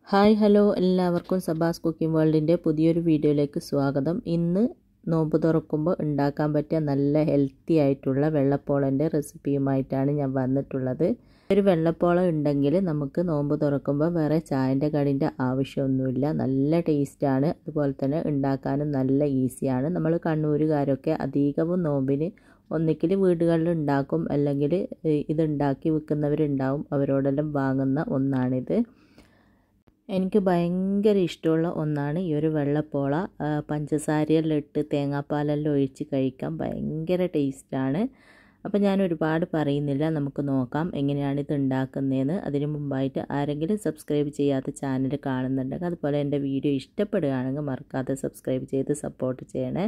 hi hello എല്ലാവർക്കും Sabas cooking വേൾഡിൻ്റെ പുതിയൊരു വീഡിയോയിലേക്ക് സ്വാഗതം ഇന്ന് നോമ്പ് തുറക്കുമ്പോൾ ഉണ്ടാക്കാൻ പറ്റിയ നല്ല ഹെൽത്തി ആയിട്ടുള്ള വെള്ളപ്പോളൻ്റെ റെസിപ്പിയുമായിട്ടാണ് ഞാൻ വന്നിട്ടുള്ളത് ഒരു വെള്ളപ്പോളം ഉണ്ടെങ്കിൽ നമുക്ക് നോമ്പ് തുറക്കുമ്പോൾ വേറെ ചായൻ്റെ കടിൻ്റെ ആവശ്യമൊന്നുമില്ല നല്ല ടേസ്റ്റാണ് അതുപോലെ തന്നെ ഉണ്ടാക്കാനും നല്ല ഈസിയാണ് നമ്മൾ കണ്ണൂരുകാരൊക്കെ അധികവും നോമ്പിന് ഒന്നിക്കിൽ വീടുകളിൽ ഉണ്ടാക്കും അല്ലെങ്കിൽ ഇതുണ്ടാക്കി വിൽക്കുന്നവരുണ്ടാവും അവരോടെല്ലാം വാങ്ങുന്ന ഒന്നാണിത് എനിക്ക് ഭയങ്കര ഇഷ്ടമുള്ള ഒന്നാണ് ഈ ഒരു വെള്ളപ്പോള പഞ്ചസാരയെല്ലാം ഇട്ട് തേങ്ങാപ്പാലെല്ലാം ഒഴിച്ച് കഴിക്കാൻ ഭയങ്കര ടേസ്റ്റാണ് അപ്പോൾ ഞാൻ ഒരുപാട് പറയുന്നില്ല നമുക്ക് നോക്കാം എങ്ങനെയാണ് ഇത് ഉണ്ടാക്കുന്നതെന്ന് അതിന് മുമ്പായിട്ട് ആരെങ്കിലും സബ്സ്ക്രൈബ് ചെയ്യാത്ത ചാനൽ കാണുന്നുണ്ടെങ്കിൽ അതുപോലെ എൻ്റെ വീഡിയോ ഇഷ്ടപ്പെടുകയാണെങ്കിൽ മറക്കാതെ സബ്സ്ക്രൈബ് ചെയ്ത് സപ്പോർട്ട് ചെയ്യണേ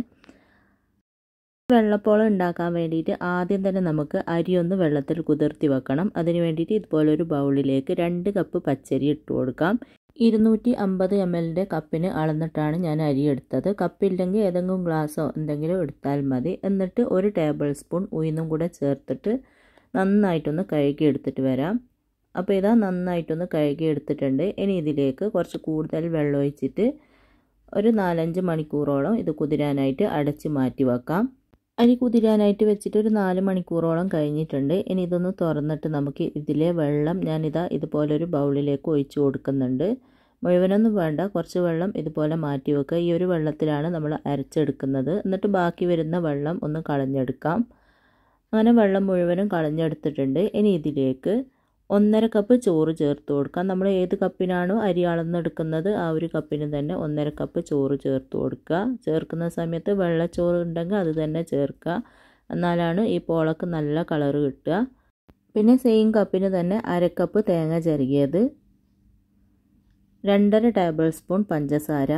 വെള്ളപ്പോളം ഉണ്ടാക്കാൻ വേണ്ടിയിട്ട് ആദ്യം തന്നെ നമുക്ക് അരി ഒന്ന് വെള്ളത്തിൽ കുതിർത്തി വെക്കണം അതിന് വേണ്ടിയിട്ട് ഇതുപോലൊരു ബൗളിലേക്ക് രണ്ട് കപ്പ് പച്ചരി ഇട്ട് കൊടുക്കാം ഇരുന്നൂറ്റി അമ്പത് എം എല്ലിൻ്റെ കപ്പിന് അളന്നിട്ടാണ് ഞാൻ അരി എടുത്തത് കപ്പില്ലെങ്കിൽ ഏതെങ്കിലും ഗ്ലാസ്സോ എന്തെങ്കിലും എടുത്താൽ മതി എന്നിട്ട് ഒരു ടേബിൾ സ്പൂൺ ഉയർന്നും കൂടെ ചേർത്തിട്ട് നന്നായിട്ടൊന്ന് കഴുകി എടുത്തിട്ട് വരാം അപ്പോൾ ഇതാ നന്നായിട്ടൊന്ന് കഴുകി എടുത്തിട്ടുണ്ട് ഇനി ഇതിലേക്ക് കുറച്ച് കൂടുതൽ വെള്ളം ഒഴിച്ചിട്ട് ഒരു നാലഞ്ച് മണിക്കൂറോളം ഇത് കുതിരാനായിട്ട് അടച്ച് മാറ്റി വെക്കാം അരി കുതിരാനായിട്ട് വെച്ചിട്ട് ഒരു നാല് മണിക്കൂറോളം കഴിഞ്ഞിട്ടുണ്ട് ഇനി ഇതൊന്ന് തുറന്നിട്ട് നമുക്ക് ഇതിലെ വെള്ളം ഞാനിതാ ഇതുപോലൊരു ബൗളിലേക്ക് ഒഴിച്ചു കൊടുക്കുന്നുണ്ട് മുഴുവനൊന്നും വേണ്ട കുറച്ച് വെള്ളം ഇതുപോലെ മാറ്റി വെക്കുക ഈ ഒരു വെള്ളത്തിലാണ് നമ്മൾ അരച്ചെടുക്കുന്നത് എന്നിട്ട് ബാക്കി വരുന്ന വെള്ളം ഒന്ന് കളഞ്ഞെടുക്കാം അങ്ങനെ വെള്ളം മുഴുവനും കളഞ്ഞെടുത്തിട്ടുണ്ട് ഇനി ഇതിലേക്ക് ഒന്നര കപ്പ് ചോറ് ചേർത്ത് കൊടുക്കാം നമ്മൾ ഏത് കപ്പിനാണോ അരി അളന്നെടുക്കുന്നത് ആ ഒരു കപ്പിന് തന്നെ ഒന്നര കപ്പ് ചോറ് ചേർത്ത് കൊടുക്കുക ചേർക്കുന്ന സമയത്ത് വെള്ളച്ചോറ് ഉണ്ടെങ്കിൽ അത് തന്നെ ചേർക്കുക എന്നാലാണ് ഈ പോളക്ക് നല്ല കളറ് കിട്ടുക പിന്നെ സെയിം കപ്പിന് തന്നെ അരക്കപ്പ് തേങ്ങ ചെറുകിയത് രണ്ടര ടേബിൾ സ്പൂൺ പഞ്ചസാര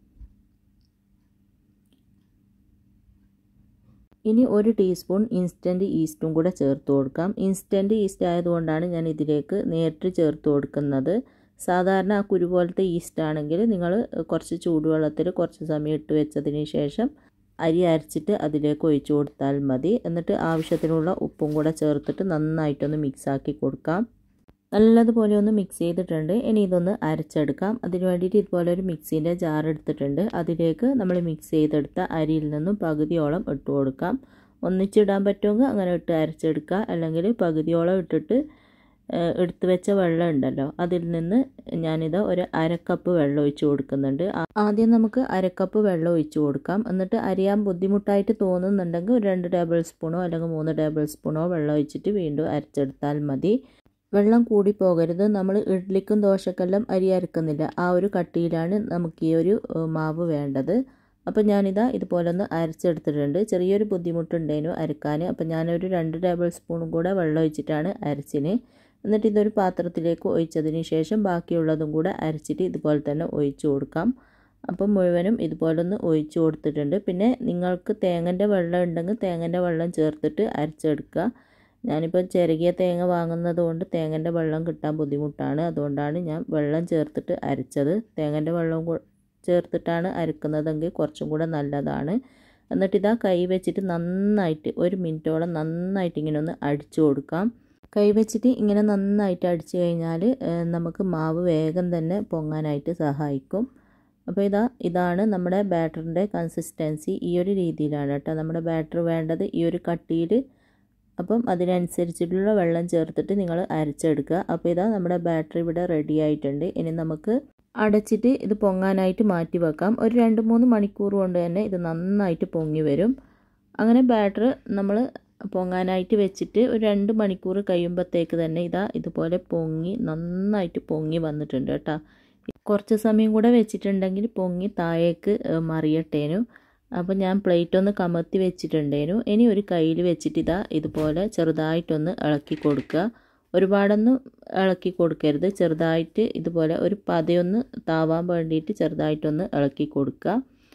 ഇനി ഒരു ടീസ്പൂൺ ഇൻസ്റ്റൻറ്റ് ഈസ്റ്റും കൂടെ ചേർത്ത് കൊടുക്കാം ഇൻസ്റ്റൻറ്റ് ഈസ്റ്റ് ആയതുകൊണ്ടാണ് ഞാൻ ഇതിലേക്ക് നേരിട്ട് ചേർത്ത് കൊടുക്കുന്നത് സാധാരണ ആ കുരു പോലത്തെ ഈസ്റ്റ് ആണെങ്കിൽ നിങ്ങൾ കുറച്ച് ചൂടുവെള്ളത്തിൽ കുറച്ച് സമയം ഇട്ട് വെച്ചതിന് ശേഷം അരി അരച്ചിട്ട് അതിലേക്ക് ഒഴിച്ചു കൊടുത്താൽ മതി എന്നിട്ട് ആവശ്യത്തിനുള്ള ഉപ്പും കൂടെ ചേർത്തിട്ട് നന്നായിട്ടൊന്ന് മിക്സാക്കി കൊടുക്കാം നല്ലതുപോലെ ഒന്ന് മിക്സ് ചെയ്തിട്ടുണ്ട് ഇനി ഇതൊന്ന് അരച്ചെടുക്കാം അതിന് വേണ്ടിയിട്ട് ഇതുപോലെ ഒരു മിക്സീൻ്റെ ജാർ എടുത്തിട്ടുണ്ട് അതിലേക്ക് നമ്മൾ മിക്സ് ചെയ്തെടുത്ത അരിയിൽ നിന്നും പകുതിയോളം ഇട്ട് കൊടുക്കാം ഒന്നിച്ചിടാൻ പറ്റുമെങ്കിൽ അങ്ങനെ ഇട്ട് അരച്ചെടുക്കുക അല്ലെങ്കിൽ പകുതിയോളം ഇട്ടിട്ട് എടുത്തു വെച്ച വെള്ളം ഉണ്ടല്ലോ അതിൽ നിന്ന് ഞാനിത് ഒരു അരക്കപ്പ് വെള്ളം ഒഴിച്ചു കൊടുക്കുന്നുണ്ട് ആദ്യം നമുക്ക് അരക്കപ്പ് വെള്ളം ഒഴിച്ചു കൊടുക്കാം എന്നിട്ട് അരിയാൻ ബുദ്ധിമുട്ടായിട്ട് തോന്നുന്നുണ്ടെങ്കിൽ ഒരു രണ്ട് ടേബിൾ സ്പൂണോ അല്ലെങ്കിൽ മൂന്ന് ടേബിൾ സ്പൂണോ വെള്ളം ഒഴിച്ചിട്ട് വീണ്ടും അരച്ചെടുത്താൽ മതി വെള്ളം കൂടി പോകരുത് നമ്മൾ ഇഡ്ലിക്കും ദോശക്കെല്ലാം അരി അരക്കുന്നില്ല ആ ഒരു കട്ടിയിലാണ് നമുക്ക് ഈ ഒരു മാവ് വേണ്ടത് അപ്പോൾ ഞാനിതാ ഇതുപോലെ ഒന്ന് അരച്ചെടുത്തിട്ടുണ്ട് ചെറിയൊരു ബുദ്ധിമുട്ടുണ്ടേനു അരക്കാൻ അപ്പോൾ ഞാനൊരു രണ്ട് ടേബിൾ സ്പൂണും കൂടെ വെള്ളം ഒഴിച്ചിട്ടാണ് അരച്ചിന് എന്നിട്ട് ഇതൊരു പാത്രത്തിലേക്ക് ഒഴിച്ചതിന് ശേഷം ബാക്കിയുള്ളതും കൂടെ അരച്ചിട്ട് ഇതുപോലെ തന്നെ ഒഴിച്ചു കൊടുക്കാം അപ്പം മുഴുവനും ഇതുപോലെ ഒന്ന് ഒഴിച്ചു കൊടുത്തിട്ടുണ്ട് പിന്നെ നിങ്ങൾക്ക് തേങ്ങൻ്റെ വെള്ളം ഉണ്ടെങ്കിൽ തേങ്ങൻ്റെ വെള്ളം ചേർത്തിട്ട് അരച്ചെടുക്കുക ഞാനിപ്പോൾ ചിരകിയ തേങ്ങ വാങ്ങുന്നത് കൊണ്ട് തേങ്ങൻ്റെ വെള്ളം കിട്ടാൻ ബുദ്ധിമുട്ടാണ് അതുകൊണ്ടാണ് ഞാൻ വെള്ളം ചേർത്തിട്ട് അരച്ചത് തേങ്ങൻ്റെ വെള്ളം ചേർത്തിട്ടാണ് അരക്കുന്നതെങ്കിൽ കുറച്ചും കൂടെ നല്ലതാണ് എന്നിട്ട് ഇതാ കൈ വെച്ചിട്ട് നന്നായിട്ട് ഒരു മിനിറ്റോളം നന്നായിട്ട് ഇങ്ങനെ ഒന്ന് അടിച്ചു കൊടുക്കാം കൈ വെച്ചിട്ട് ഇങ്ങനെ നന്നായിട്ട് അടിച്ചു കഴിഞ്ഞാൽ നമുക്ക് മാവ് വേഗം തന്നെ പൊങ്ങാനായിട്ട് സഹായിക്കും അപ്പോൾ ഇതാ ഇതാണ് നമ്മുടെ ബാറ്ററിൻ്റെ കൺസിസ്റ്റൻസി ഈ ഒരു രീതിയിലാണ് കേട്ടോ നമ്മുടെ ബാറ്റർ വേണ്ടത് ഈ ഒരു കട്ടിയിൽ അപ്പം അതിനനുസരിച്ചിട്ടുള്ള വെള്ളം ചേർത്തിട്ട് നിങ്ങൾ അരച്ചെടുക്കുക അപ്പോൾ ഇതാ നമ്മുടെ ബാറ്ററി ഇവിടെ റെഡി ആയിട്ടുണ്ട് ഇനി നമുക്ക് അടച്ചിട്ട് ഇത് പൊങ്ങാനായിട്ട് മാറ്റി വെക്കാം ഒരു രണ്ട് മൂന്ന് മണിക്കൂർ കൊണ്ട് തന്നെ ഇത് നന്നായിട്ട് പൊങ്ങി വരും അങ്ങനെ ബാറ്റർ നമ്മൾ പൊങ്ങാനായിട്ട് വെച്ചിട്ട് ഒരു രണ്ട് മണിക്കൂർ കഴിയുമ്പോഴത്തേക്ക് തന്നെ ഇതാ ഇതുപോലെ പൊങ്ങി നന്നായിട്ട് പൊങ്ങി വന്നിട്ടുണ്ട് കേട്ടോ കുറച്ച് സമയം കൂടെ വെച്ചിട്ടുണ്ടെങ്കിൽ പൊങ്ങി താഴേക്ക് മറിയട്ടേനു അപ്പോൾ ഞാൻ പ്ലേറ്റ് ഒന്ന് കമത്തി വെച്ചിട്ടുണ്ടേനു ഇനി ഒരു കയ്യിൽ വെച്ചിട്ട് ഇതാ ഇതുപോലെ ചെറുതായിട്ടൊന്ന് ഇളക്കി കൊടുക്കുക ഒരുപാടൊന്നും ഇളക്കി കൊടുക്കരുത് ചെറുതായിട്ട് ഇതുപോലെ ഒരു പതയൊന്ന് താവാൻ വേണ്ടിയിട്ട് ചെറുതായിട്ടൊന്ന് ഇളക്കി കൊടുക്കുക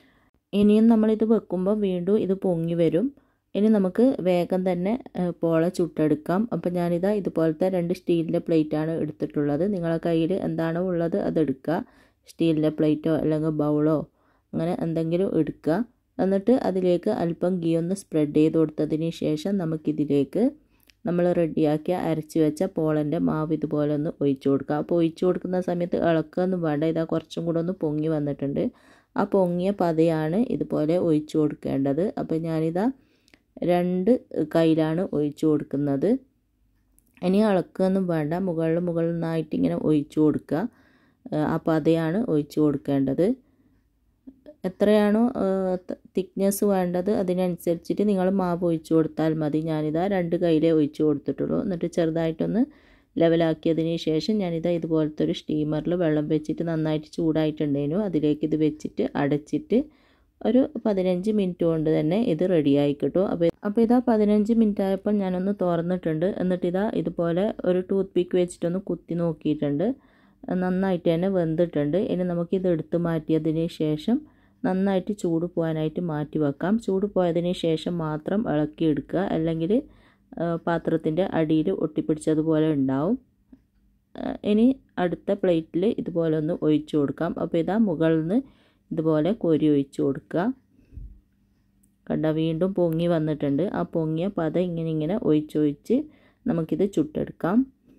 ഇനിയും നമ്മളിത് വെക്കുമ്പോൾ വീണ്ടും ഇത് പൊങ്ങി വരും ഇനി നമുക്ക് വേഗം തന്നെ പോള ചുട്ടെടുക്കാം അപ്പോൾ ഞാനിതാ ഇതുപോലത്തെ രണ്ട് സ്റ്റീലിൻ്റെ പ്ലേറ്റാണ് എടുത്തിട്ടുള്ളത് നിങ്ങളെ കയ്യിൽ എന്താണോ ഉള്ളത് അത് എടുക്കുക സ്റ്റീലിൻ്റെ പ്ലേറ്റോ അല്ലെങ്കിൽ ബൗളോ അങ്ങനെ എന്തെങ്കിലും എടുക്കുക എന്നിട്ട് അതിലേക്ക് അല്പം ഗീ ഒന്ന് സ്പ്രെഡ് ചെയ്ത് കൊടുത്തതിന് ശേഷം നമുക്കിതിലേക്ക് നമ്മൾ റെഡിയാക്കി അരച്ച് വെച്ച പോളൻ്റെ മാവ് ഇതുപോലെ ഒന്ന് ഒഴിച്ചു കൊടുക്കുക അപ്പോൾ ഒഴിച്ചു കൊടുക്കുന്ന സമയത്ത് ഇളക്കൊന്നും വേണ്ട ഇതാ കുറച്ചും കൂടെ ഒന്ന് പൊങ്ങി വന്നിട്ടുണ്ട് ആ പൊങ്ങിയ പതയാണ് ഇതുപോലെ ഒഴിച്ചു കൊടുക്കേണ്ടത് അപ്പോൾ ഞാനിതാ രണ്ട് കയ്യിലാണ് ഒഴിച്ചു കൊടുക്കുന്നത് ഇനി ഇളക്കൊന്നും വേണ്ട മുകളിൽ മുകളിൽ നിന്നായിട്ട് ഇങ്ങനെ ഒഴിച്ചു കൊടുക്കുക ആ പതയാണ് ഒഴിച്ചു കൊടുക്കേണ്ടത് എത്രയാണോ തിക്നെസ് വേണ്ടത് അതിനനുസരിച്ചിട്ട് നിങ്ങൾ മാവ് ഒഴിച്ചു കൊടുത്താൽ മതി ഞാനിതാ രണ്ട് കയ്യിലേ ഒഴിച്ചു കൊടുത്തിട്ടുള്ളൂ എന്നിട്ട് ചെറുതായിട്ടൊന്ന് ലെവലാക്കിയതിന് ശേഷം ഞാനിതാ ഇതുപോലത്തെ ഒരു സ്റ്റീമറിൽ വെള്ളം വെച്ചിട്ട് നന്നായിട്ട് ചൂടായിട്ടുണ്ടേനു അതിലേക്ക് ഇത് വെച്ചിട്ട് അടച്ചിട്ട് ഒരു പതിനഞ്ച് മിനിറ്റ് കൊണ്ട് തന്നെ ഇത് റെഡിയായി കിട്ടും അപ്പോൾ അപ്പോൾ ഇതാ പതിനഞ്ച് മിനിറ്റ് ആയപ്പോൾ ഞാനൊന്ന് തുറന്നിട്ടുണ്ട് എന്നിട്ട് ഇതാ ഇതുപോലെ ഒരു ടൂത്ത് പിക്ക് വെച്ചിട്ടൊന്ന് കുത്തി നോക്കിയിട്ടുണ്ട് നന്നായിട്ട് തന്നെ വെന്തിട്ടുണ്ട് ഇനി നമുക്കിത് എടുത്ത് മാറ്റിയതിന് ശേഷം നന്നായിട്ട് ചൂട് പോകാനായിട്ട് മാറ്റി വെക്കാം ചൂട് പോയതിന് ശേഷം മാത്രം ഇളക്കിയെടുക്കുക അല്ലെങ്കിൽ പാത്രത്തിൻ്റെ അടിയിൽ ഒട്ടിപ്പിടിച്ചതുപോലെ ഉണ്ടാവും ഇനി അടുത്ത പ്ലേറ്റിൽ ഇതുപോലെ ഒന്ന് ഒഴിച്ചു കൊടുക്കാം അപ്പോൾ ഇതാ മുകളിൽ നിന്ന് ഇതുപോലെ കോരി ഒഴിച്ചു കൊടുക്കുക കണ്ട വീണ്ടും പൊങ്ങി വന്നിട്ടുണ്ട് ആ പൊങ്ങിയ പത ഇങ്ങനെ ഇങ്ങനെ ഒഴിച്ചൊഴിച്ച് നമുക്കിത് ചുട്ടെടുക്കാം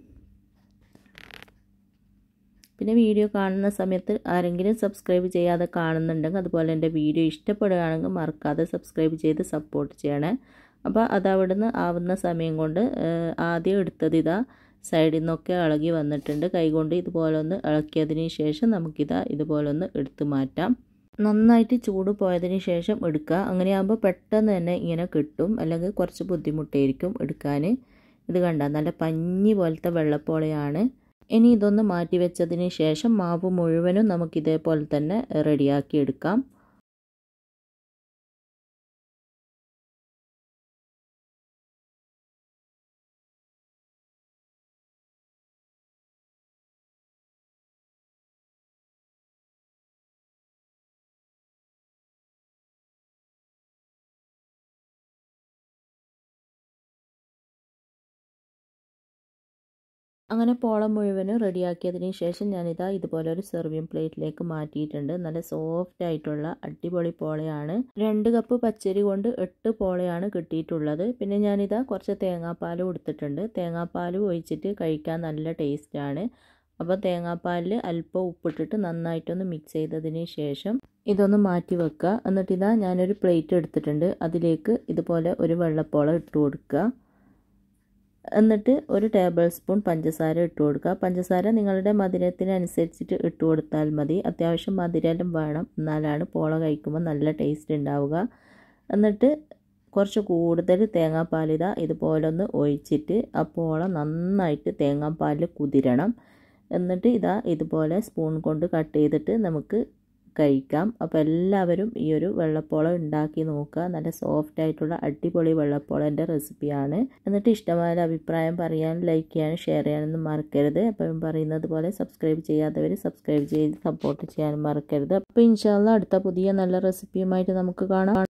പിന്നെ വീഡിയോ കാണുന്ന സമയത്ത് ആരെങ്കിലും സബ്സ്ക്രൈബ് ചെയ്യാതെ കാണുന്നുണ്ടെങ്കിൽ അതുപോലെ എൻ്റെ വീഡിയോ ഇഷ്ടപ്പെടുകയാണെങ്കിൽ മറക്കാതെ സബ്സ്ക്രൈബ് ചെയ്ത് സപ്പോർട്ട് ചെയ്യണേ അപ്പോൾ അതവിടുന്ന് ആവുന്ന സമയം കൊണ്ട് ആദ്യം എടുത്തത് ഇതാ സൈഡിൽ നിന്നൊക്കെ ഇളകി വന്നിട്ടുണ്ട് കൈകൊണ്ട് ഇതുപോലെ ഒന്ന് ഇളക്കിയതിന് ശേഷം നമുക്കിതാ ഇതുപോലെ ഒന്ന് എടുത്തു മാറ്റാം നന്നായിട്ട് ചൂട് പോയതിന് ശേഷം എടുക്കുക അങ്ങനെയാകുമ്പോൾ പെട്ടെന്ന് തന്നെ ഇങ്ങനെ കിട്ടും അല്ലെങ്കിൽ കുറച്ച് ബുദ്ധിമുട്ടായിരിക്കും എടുക്കാൻ ഇത് കണ്ട നല്ല പഞ്ഞി പോലത്തെ വെള്ളപ്പോളയാണ് ഇനി ഇതൊന്ന് മാറ്റി വെച്ചതിന് ശേഷം മാവ് മുഴുവനും നമുക്ക് ഇതേപോലെ തന്നെ റെഡിയാക്കി എടുക്കാം അങ്ങനെ പോളം മുഴുവനും റെഡിയാക്കിയതിന് ശേഷം ഞാനിതാ ഇതുപോലെ ഒരു സെർവിങ് പ്ലേറ്റിലേക്ക് മാറ്റിയിട്ടുണ്ട് നല്ല സോഫ്റ്റ് ആയിട്ടുള്ള അടിപൊളി പോളയാണ് രണ്ട് കപ്പ് പച്ചരി കൊണ്ട് എട്ട് പോളയാണ് കിട്ടിയിട്ടുള്ളത് പിന്നെ ഞാനിതാ കുറച്ച് തേങ്ങാപ്പാൽ കൊടുത്തിട്ടുണ്ട് തേങ്ങാപ്പാൽ ഒഴിച്ചിട്ട് കഴിക്കാൻ നല്ല ടേസ്റ്റാണ് അപ്പോൾ തേങ്ങാപ്പാലിൽ അല്പം ഉപ്പിട്ടിട്ട് നന്നായിട്ടൊന്ന് മിക്സ് ചെയ്തതിന് ശേഷം ഇതൊന്ന് മാറ്റി വെക്കുക എന്നിട്ടിതാ ഞാനൊരു പ്ലേറ്റ് എടുത്തിട്ടുണ്ട് അതിലേക്ക് ഇതുപോലെ ഒരു വെള്ളപ്പോളം ഇട്ട് കൊടുക്കുക എന്നിട്ട് ഒരു ടേബിൾ സ്പൂൺ പഞ്ചസാര ഇട്ട് കൊടുക്കുക പഞ്ചസാര നിങ്ങളുടെ മധുരത്തിനനുസരിച്ചിട്ട് ഇട്ട് കൊടുത്താൽ മതി അത്യാവശ്യം മധുരം വേണം എന്നാലാണ് പോള കഴിക്കുമ്പോൾ നല്ല ടേസ്റ്റ് ഉണ്ടാവുക എന്നിട്ട് കുറച്ച് കൂടുതൽ തേങ്ങാപ്പാലിത ഇതുപോലെ ഒന്ന് ഒഴിച്ചിട്ട് ആ പോള നന്നായിട്ട് തേങ്ങാപ്പാലിൽ കുതിരണം എന്നിട്ട് ഇതാ ഇതുപോലെ സ്പൂൺ കൊണ്ട് കട്ട് ചെയ്തിട്ട് നമുക്ക് കഴിക്കാം അപ്പോൾ എല്ലാവരും ഈ ഒരു വെള്ളപ്പോളം ഉണ്ടാക്കി നോക്കുക നല്ല സോഫ്റ്റ് ആയിട്ടുള്ള അടിപൊളി വെള്ളപ്പോളൻ്റെ റെസിപ്പിയാണ് എന്നിട്ട് ഇഷ്ടമായ അഭിപ്രായം പറയാനും ലൈക്ക് ചെയ്യാനും ഷെയർ ചെയ്യാനൊന്നും മറക്കരുത് അപ്പം പറയുന്നത് പോലെ സബ്സ്ക്രൈബ് ചെയ്യാത്തവർ സബ്സ്ക്രൈബ് ചെയ്ത് സപ്പോർട്ട് ചെയ്യാനും മറക്കരുത് അപ്പോൾ ഇൻഷാല്ല അടുത്ത പുതിയ നല്ല റെസിപ്പിയുമായിട്ട് നമുക്ക് കാണാം